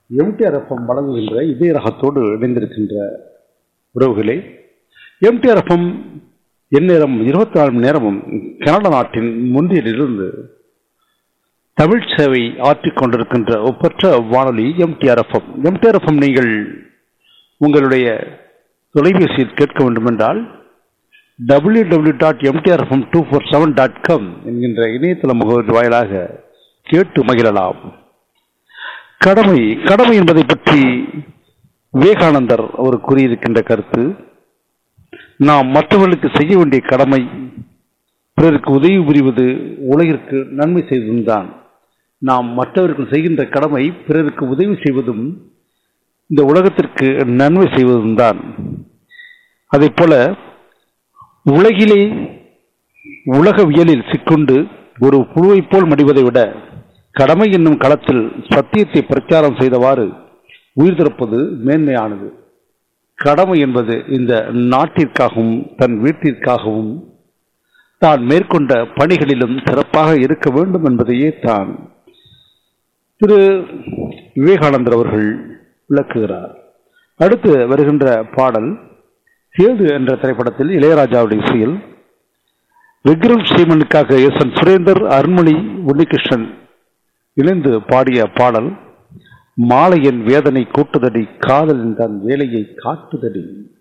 MTR FM வழங்குகின்ற இதய ரகத்தோடு இணைந்திருக்கின்ற உறவுகளே எம்டிஆர் எஃப்எம் எந்நேரம் இருபத்தி நாலு மணி நேரமும் கனடா நாட்டின் முந்தியிலிருந்து தமிழ் சேவை ஆற்றிக் கொண்டிருக்கின்ற ஒப்பற்ற வானொலி எம்டிஆர் எஃப்எம் எம்டிஆர் எஃப்எம் நீங்கள் உங்களுடைய தொலைபேசியில் கேட்க வேண்டுமென்றால் W W dot MTRFM two four seven dot com என்கின்ற இணையதள முகவரி வாயிலாக கேட்டு மகிழலாம் கடமை கடமை என்பதை பற்றி விவேகானந்தர் அவர் கூறியிருக்கின்ற கருத்து நாம் மற்றவர்களுக்கு செய்ய வேண்டிய கடமை பிறருக்கு உதவி புரிவது உலகிற்கு நன்மை செய்வதும் தான் நாம் மற்றவர்கள் செய்கின்ற கடமை பிறருக்கு உதவி செய்வதும் இந்த உலகத்திற்கு நன்மை செய்வதும் தான் அதே போல உலகிலே உலகவியலில் சிக்குண்டு ஒரு புழுவைப் போல் மடிவதை விட கடமை என்னும் களத்தில் சத்தியத்தை பிரச்சாரம் செய்தவாறு உயிர் திறப்பது மேன்மையானது கடமை என்பது இந்த நாட்டிற்காகவும் தன் வீட்டிற்காகவும் தான் மேற்கொண்ட பணிகளிலும் சிறப்பாக இருக்க வேண்டும் என்பதையே தான் திரு விவேகானந்தர் அவர்கள் விளக்குகிறார் அடுத்து வருகின்ற பாடல் சேது என்ற திரைப்படத்தில் இளையராஜாவுடைய இசையில் விக்ரம் ஸ்ரீமனுக்காக எஸ் என் சுரேந்தர் அருண்மொழி உன்னிகிருஷ்ணன் இணைந்து பாடிய பாடல் மாலையின் வேதனை கூட்டுதடி காதலின் தன் வேலையை காட்டுதடி